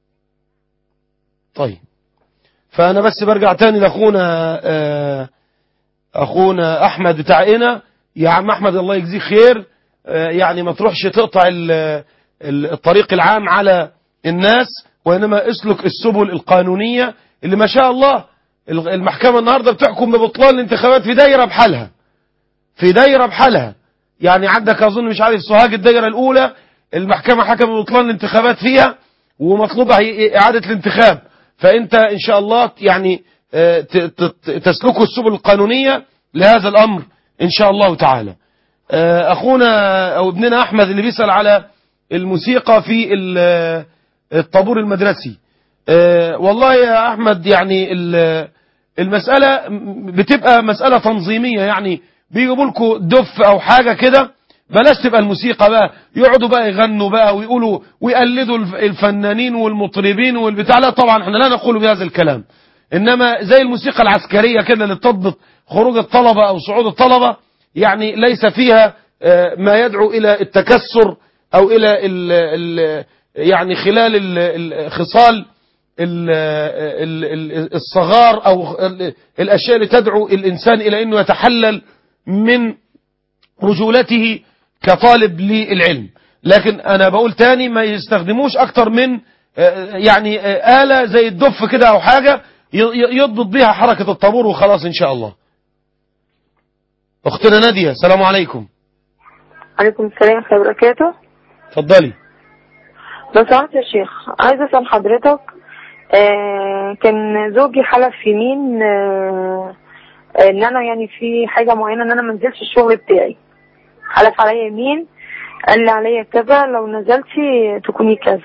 طيب فانا بس برجع تاني لاخونا آه، اخونا احمد بتاع هنا يا عم احمد الله يجزيك خير آه، يعني ما تروحش تقطع ال- ال- الطريق العام على الناس وانما اسلك السبل القانونية اللي ما شاء الله المحكمة النهاردة بتحكم ببطلان الانتخابات في دايرة بحالها في دايرة بحالها يعني عندك أظن مش عارف سوهاج الدايرة الأولى المحكمة حكم ببطلان الانتخابات فيها ومطلوبة هي إعادة الانتخاب فأنت إن شاء الله يعني آه، ت- ت- تسلكوا السبل القانونية لهذا الأمر إن شاء الله تعالى آه، أخونا أو ابننا أحمد اللي بيسأل على الموسيقى في ال- الطابور المدرسي آه، والله يا أحمد يعني ال- المسألة م- بتبقى مسألة تنظيمية يعني بيجيبوا لكم دف أو حاجة كده بلاش تبقى الموسيقى بقى يقعدوا بقى يغنوا بقى ويقولوا ويقلدوا الف- الفنانين والمطربين والبتاع لا طبعا احنا لا نقول بهذا الكلام انما زي الموسيقى العسكرية كده اللي تضبط خروج الطلبة او صعود الطلبة يعني ليس فيها آه، ما يدعو الى التكسر او الى ال ال يعني خلال ال- ال- خصال ال- ال- ال- الصغار او ال- الاشياء اللي تدعو الانسان الى انه يتحلل من رجولته كطالب للعلم لكن انا بقول تاني ما يستخدموش اكتر من آه، يعني آه، آلة زي الدف كده او حاجة ي- ي- يضبط بيها حركة الطابور وخلاص ان شاء الله اختنا نادية السلام عليكم عليكم السلام ورحمة الله وبركاته اتفضلي لو سمحت يا شيخ عايز اسأل حضرتك آه كان زوجي حلف يمين آه ان انا يعني في حاجة معينة ان انا ما انزلش الشغل بتاعي حلف عليا يمين قال لي عليا كذا لو نزلتي تكوني كذا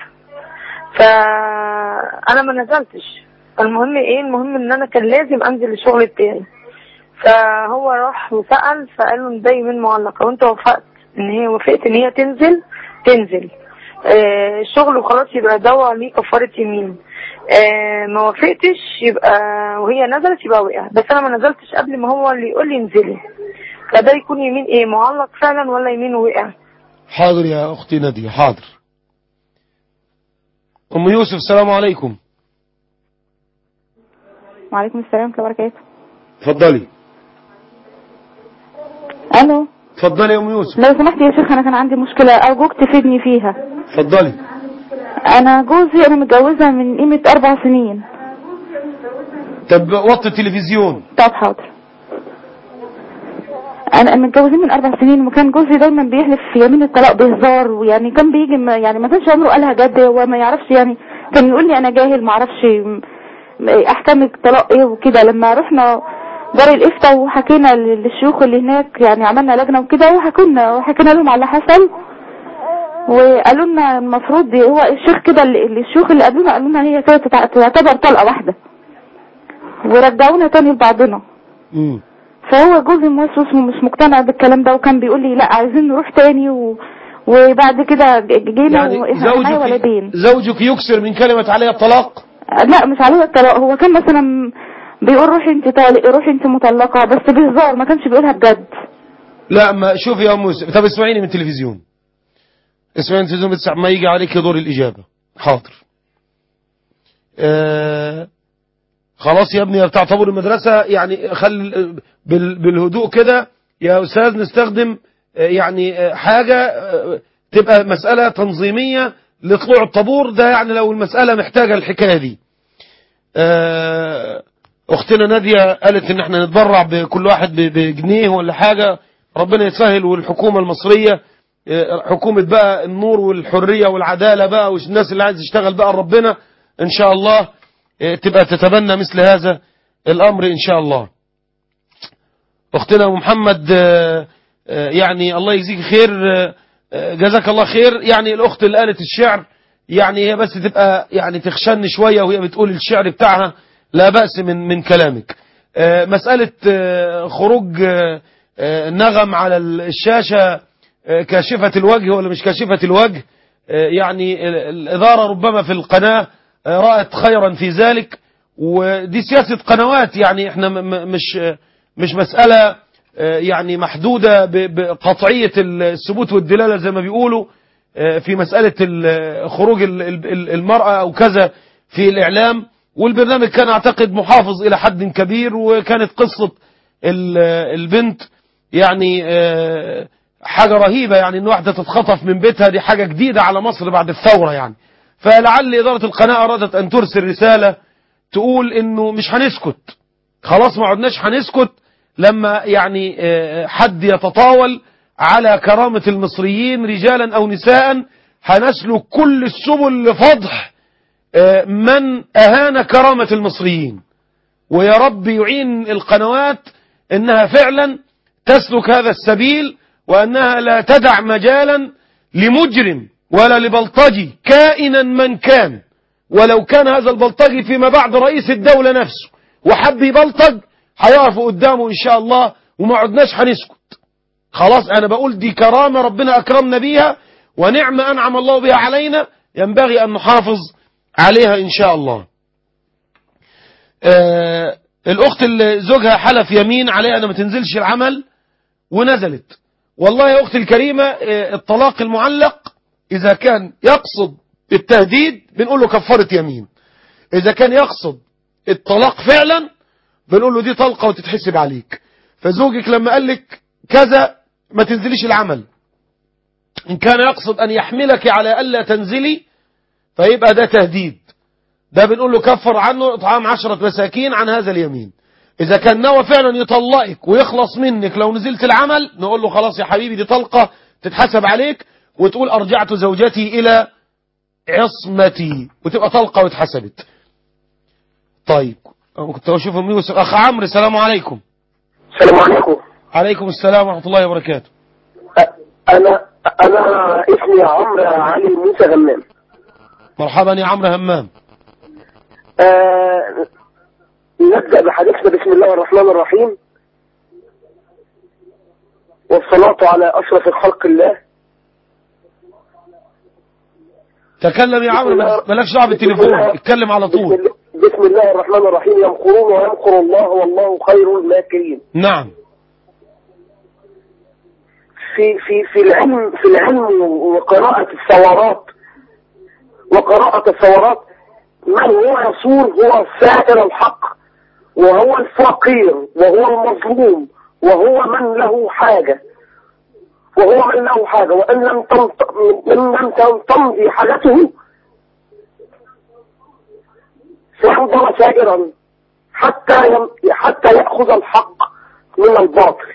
فانا ما نزلتش فالمهم ايه المهم ان انا كان لازم انزل الشغل بتاعي فهو راح وسأل فقال له إن ده يمين معلقة وانت وافقت ان هي وافقت ان هي تنزل تنزل آه الشغل وخلاص يبقى دوا ليه كفارة يمين آه ما وافقتش يبقى وهي نزلت يبقى وقع بس انا ما نزلتش قبل ما هو اللي يقول لي انزلي فده يكون يمين ايه معلق فعلا ولا يمين وقع حاضر يا اختي نادية حاضر ام يوسف السلام عليكم وعليكم السلام ورحمة الله وبركاته اتفضلي الو اتفضلي يا ام يوسف لو سمحت يا شيخ انا كان عندي مشكلة ارجوك تفيدني فيها اتفضلي انا جوزي انا متجوزة من قيمة اربع سنين طب وطي التلفزيون طب حاضر انا متجوزين من اربع سنين وكان جوزي دايما بيحلف في يمين الطلاق بهزار ويعني كان بيجي ما- يعني ما كانش عمره قالها جد وما يعرفش يعني كان يقول لي انا جاهل ما اعرفش م- احكام الطلاق ايه وكده لما رحنا دار الافتاء وحكينا لل- للشيوخ اللي هناك يعني عملنا لجنه وكده وحكونا وحكينا لهم على اللي حصل وقالوا لنا المفروض هو الشيخ كده اللي اللي الشيوخ اللي قبلنا قالوا لنا هي كده تتع- تعتبر طلقه واحده ورجعونا تاني لبعضنا فهو جوزي موسوس ومش مقتنع بالكلام ده وكان بيقول لي لا عايزين نروح تاني و... وبعد كده ج- جينا يعني واحنا معايا زوجك ولدين زوجك يكسر من كلمة عليها الطلاق لا مش عليه الطلاق هو كان مثلا بيقول روحي انت طالق روحي انت مطلقة بس بهزار ما كانش بيقولها بجد لا ما شوف يا موسى طب اسمعيني من التلفزيون اسمعيني من التلفزيون بس ما يجي عليك دور الإجابة حاضر آه خلاص يا ابني بتاع طابور المدرسة يعني خل بال بالهدوء كده يا أستاذ نستخدم آه، يعني آه، حاجة آه، تبقى مسألة تنظيمية لطلوع الطابور ده يعني لو المسألة محتاجة الحكاية دي آه، اختنا نادية قالت ان احنا نتبرع بكل واحد ب- بجنيه ولا حاجة ربنا يسهل والحكومة المصرية آه، حكومة بقى النور والحرية والعدالة بقى والناس اللي عايز تشتغل بقى ربنا ان شاء الله آه، تبقى تتبنى مثل هذا الامر ان شاء الله اختنا أم محمد آه، آه، يعني الله يجزيك خير آه، آه، جزاك الله خير يعني الاخت اللي قالت الشعر يعني هي بس تبقى يعني تخشن شوية وهي بتقول الشعر بتاعها لا بأس من من كلامك آه، مسألة آه، خروج آه، آه، نغم على الشاشة آه، كاشفة الوجه ولا مش كاشفة الوجه آه، يعني ال- الإدارة ربما في القناة آه، رأت خيرا في ذلك ودي سياسة قنوات يعني احنا م- م- مش آه، مش مسألة آه، يعني محدودة ب- بقطعية الثبوت والدلالة زي ما بيقولوا آه، في مسألة ال- خروج ال- ال- المرأة أو كذا في الإعلام والبرنامج كان أعتقد محافظ إلى حد كبير وكانت قصة ال- البنت يعني آه، حاجة رهيبة يعني إن واحدة تتخطف من بيتها دي حاجة جديدة على مصر بعد الثورة يعني فلعل إدارة القناة أرادت أن ترسل رسالة تقول إنه مش هنسكت خلاص ما عدناش هنسكت لما يعني آه، حد يتطاول على كرامة المصريين رجالا أو نساء هنسلك كل السبل لفضح آه، من أهان كرامة المصريين ويا رب يعين القنوات انها فعلا تسلك هذا السبيل وانها لا تدع مجالا لمجرم ولا لبلطجي كائنا من كان ولو كان هذا البلطجي فيما بعد رئيس الدولة نفسه وحب يبلطج هيقف قدامه ان شاء الله وما عدناش هنسكت خلاص انا بقول دي كرامة ربنا اكرمنا بيها ونعمة انعم الله بها علينا ينبغي ان نحافظ عليها ان شاء الله آه الاخت اللي زوجها حلف يمين عليها ان ما تنزلش العمل ونزلت والله يا اختي الكريمة آه الطلاق المعلق اذا كان يقصد التهديد بنقول له كفارة يمين اذا كان يقصد الطلاق فعلا بنقول له دي طلقة وتتحسب عليك فزوجك لما قال لك كذا ما تنزليش العمل ان كان يقصد ان يحملك على الا تنزلي فيبقى ده تهديد ده بنقول له كفر عنه اطعام عشرة مساكين عن هذا اليمين اذا كان نوى فعلا يطلقك ويخلص منك لو نزلت العمل نقول له خلاص يا حبيبي دي طلقة تتحسب عليك وتقول ارجعت زوجتي الى عصمتي وتبقى طلقة واتحسبت طيب أنا كنت اشوف ام يوسف اخ عمرو السلام عليكم السلام عليكم عليكم السلام ورحمة الله وبركاته انا انا اسمي عمرو علي موسى غمام مرحبا يا عمرو همام آه نبدأ بحديثنا بسم الله الرحمن الرحيم والصلاة على أشرف خلق الله تكلم يا عمرو مالكش دعوه بالتليفون اتكلم على طول بسم الله الرحمن الرحيم يمكرون ويمكر الله والله خير الماكرين نعم في في في العلم في العلم وقراءة الثورات وقراءة الثورات من هو يصور هو سائر الحق وهو الفقير وهو المظلوم وهو من له حاجة وهو من له حاجة وإن لم تمت- إن لم تمضي حاجته سينظر سائرا حتى يم حتى يأخذ الحق من الباطل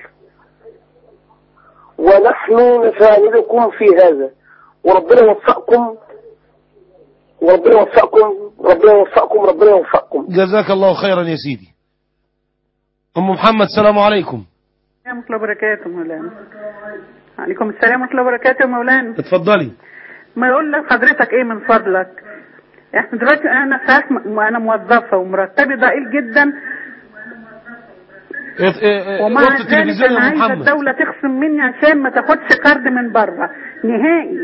ونحن نساندكم في هذا وربنا يوفقكم وربنا يوفقكم ربنا يوفقكم ربنا يوفقكم جزاك الله خيرا يا سيدي ام محمد السلام عليكم ورحمة الله وبركاته مولانا عليكم السلام ورحمة الله وبركاته يا مولانا اتفضلي ما يقول لك حضرتك ايه من فضلك احنا دلوقتي انا ساعات م- انا موظفة ومرتبي ضئيل جدا إيه- إيه- ومع وقت ذلك التلفزيون انا يا عايزه محمد الدوله تخصم مني عشان ما تاخدش قرض من بره نهائي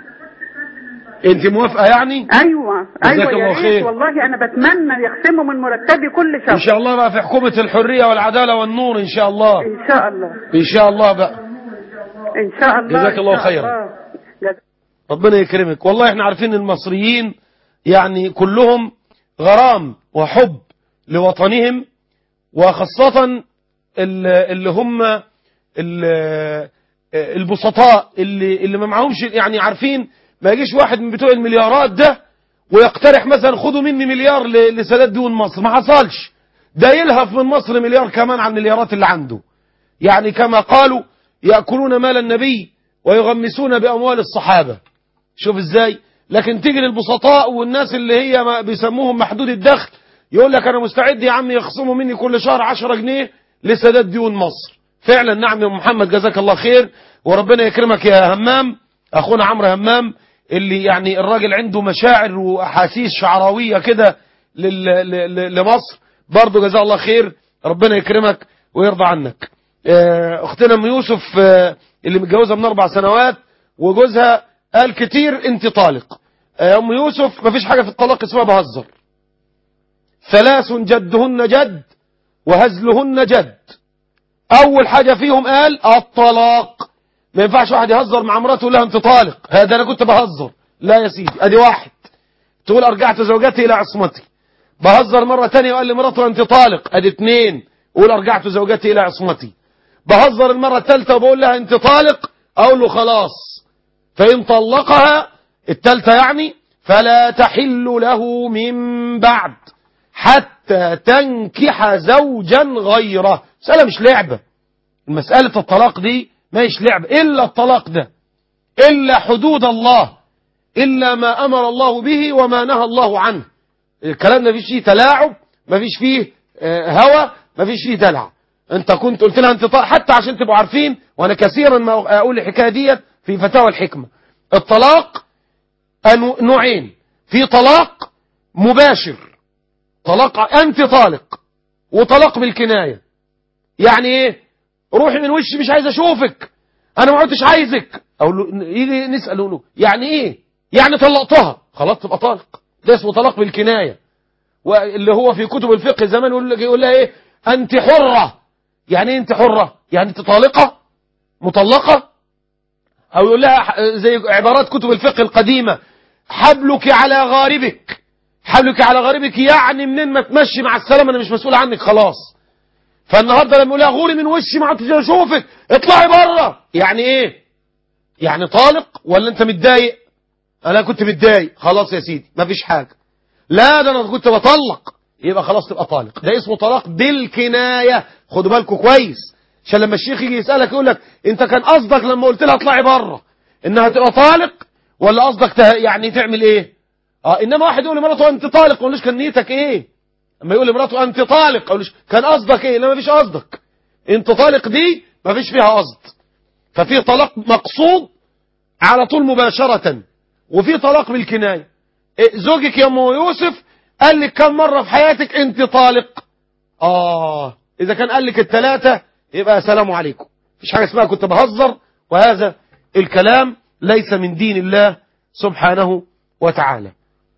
انت موافقه يعني ايوه جزاك ايوه الله يا خير. ريت والله انا بتمنى يخصموا من مرتبي كل شهر ان شاء الله بقى في حكومه الحريه والعداله والنور ان شاء الله ان شاء الله ان شاء الله بقى ان شاء الله جزاك إن الله شاء خيرا. الله. جزاك ربنا يكرمك والله احنا عارفين المصريين يعني كلهم غرام وحب لوطنهم وخاصة ال- اللي هم ال- البسطاء اللي اللي ما معهمش يعني عارفين ما يجيش واحد من بتوع المليارات ده ويقترح مثلا خدوا مني مليار ل- لسداد ديون مصر ما حصلش ده يلهف من مصر مليار كمان عن المليارات اللي عنده يعني كما قالوا يأكلون مال النبي ويغمسون بأموال الصحابة شوف ازاي لكن تيجي للبسطاء والناس اللي هي ما بيسموهم محدود الدخل يقول لك انا مستعد يا عم يخصموا مني كل شهر 10 جنيه لسداد ديون مصر فعلا نعم يا محمد جزاك الله خير وربنا يكرمك يا همام اخونا عمرو همام اللي يعني الراجل عنده مشاعر واحاسيس شعراويه كده لل- ل- ل- لمصر برضه جزاه الله خير ربنا يكرمك ويرضى عنك آه، اختنا ام يوسف آه، اللي متجوزه من اربع سنوات وجوزها قال كتير انت طالق آه، ام يوسف مفيش حاجه في الطلاق اسمها بهزر ثلاث جدهن جد وهزلهن جد اول حاجه فيهم قال الطلاق ما ينفعش واحد يهزر مع مراته يقول لها انت طالق هذا انا كنت بهزر لا يا سيدي ادي واحد تقول ارجعت زوجتي الى عصمتي بهزر مرة تانية وقال لمراته انت طالق ادي اتنين قول ارجعت زوجتي الى عصمتي بهزر المرة التالتة وبقول لها انت طالق اقول له خلاص فان طلقها التالتة يعني فلا تحل له من بعد حتى تنكح زوجا غيره مسألة مش لعبة مسألة الطلاق دي ما هيش لعبة إلا الطلاق ده إلا حدود الله إلا ما أمر الله به وما نهى الله عنه الكلام ده فيش فيه تلاعب ما فيش فيه آه، هوى ما فيش فيه دلع انت كنت قلت لها انت طالق حتى عشان تبقوا عارفين وانا كثيرا ما اقول الحكايه ديت في فتاوى الحكمه الطلاق أنو- نوعين في طلاق مباشر طلاق انت طالق وطلاق بالكنايه يعني ايه روحي من وشي مش عايز اشوفك انا ما عدتش عايزك اقول له يجي نسال له يعني ايه يعني طلقتها خلاص تبقى طالق ده اسمه طلاق بالكنايه واللي هو في كتب الفقه زمان يقول لك يقول لها ايه انت حره يعني ايه انت حره يعني انت طالقه مطلقه او يقول لها ح- زي عبارات كتب الفقه القديمه حبلك على غاربك حبلك على غاربك يعني منين ما تمشي مع السلامه انا مش مسؤول عنك خلاص فالنهارده لما يقول لها غوري من وشي ما عدتش اشوفك اطلعي بره يعني ايه يعني طالق ولا انت متضايق انا كنت متضايق خلاص يا سيدي مفيش حاجه لا ده انا كنت بطلق يبقى خلاص تبقى طالق ده اسمه طلاق بالكنايه خدوا بالكم كويس عشان لما الشيخ يجي يسالك يقول لك انت كان قصدك لما قلت لها اطلعي بره انها تبقى طالق ولا قصدك ته... يعني تعمل ايه اه انما واحد يقول لمراته انت طالق ما يقولوش كان نيتك ايه اما يقول لمراته انت طالق اقولوش كان قصدك ايه لا ما فيش قصدك انت طالق دي ما فيش فيها قصد ففي طلاق مقصود على طول مباشرة وفي طلاق بالكناية إيه، زوجك يا ام يوسف قال لك كم مرة في حياتك انت طالق اه اذا كان قال لك الثلاثة يبقى سلام عليكم مفيش حاجة اسمها كنت بهزر وهذا الكلام ليس من دين الله سبحانه وتعالى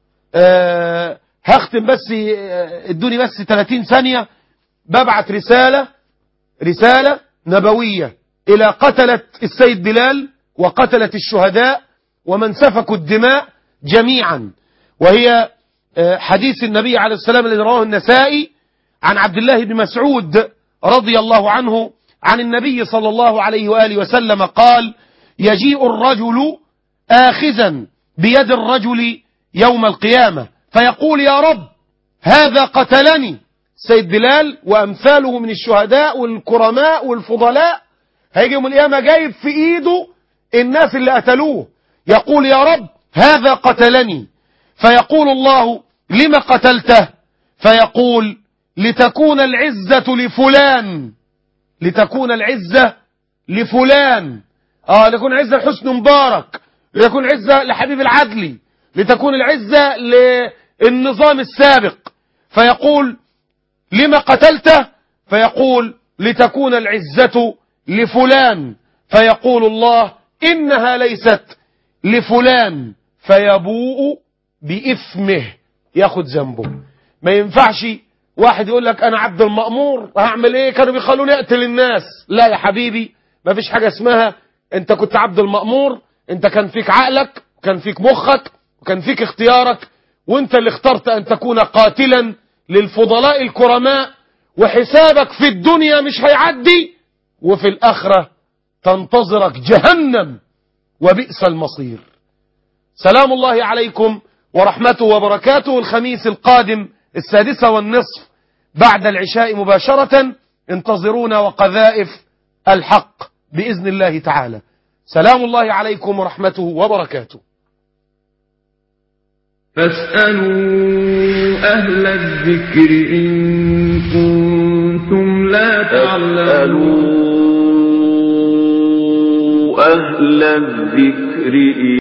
آه هختم بس آه، ادوني بس 30 ثانية ببعت رسالة رسالة نبوية إلى قتلة السيد بلال وقتلة الشهداء ومن سفكوا الدماء جميعا وهي آه، حديث النبي عليه السلام الذي رواه النسائي عن عبد الله بن مسعود رضي الله عنه عن النبي صلى الله عليه وآله وسلم قال يجيء الرجل آخذا بيد الرجل يوم القيامة فيقول يا رب هذا قتلني سيد بلال وأمثاله من الشهداء والكرماء والفضلاء هيجي يوم القيامة جايب في إيده الناس اللي قتلوه يقول يا رب هذا قتلني فيقول الله لما قتلته فيقول لتكون العزة لفلان لتكون العزة لفلان اه لتكون عزة لحسن مبارك لتكون عزة لحبيب العدلي لتكون العزة للنظام السابق فيقول لما قتلته فيقول لتكون العزة لفلان فيقول الله إنها ليست لفلان فيبوء بإثمه ياخد ذنبه ما ينفعش واحد يقول لك أنا عبد المأمور هعمل إيه كانوا بيخلوني أقتل الناس لا يا حبيبي ما فيش حاجة اسمها أنت كنت عبد المأمور أنت كان فيك عقلك وكان فيك مخك وكان فيك اختيارك وانت اللي اخترت أن تكون قاتلا للفضلاء الكرماء وحسابك في الدنيا مش هيعدي وفي الآخرة تنتظرك جهنم وبئس المصير سلام الله عليكم ورحمته وبركاته الخميس القادم السادسة والنصف بعد العشاء مباشرة انتظرونا وقذائف الحق بإذن الله تعالى سلام الله عليكم ورحمته وبركاته فاسألوا أهل الذكر إن كنتم لا تعلمون أهل الذكر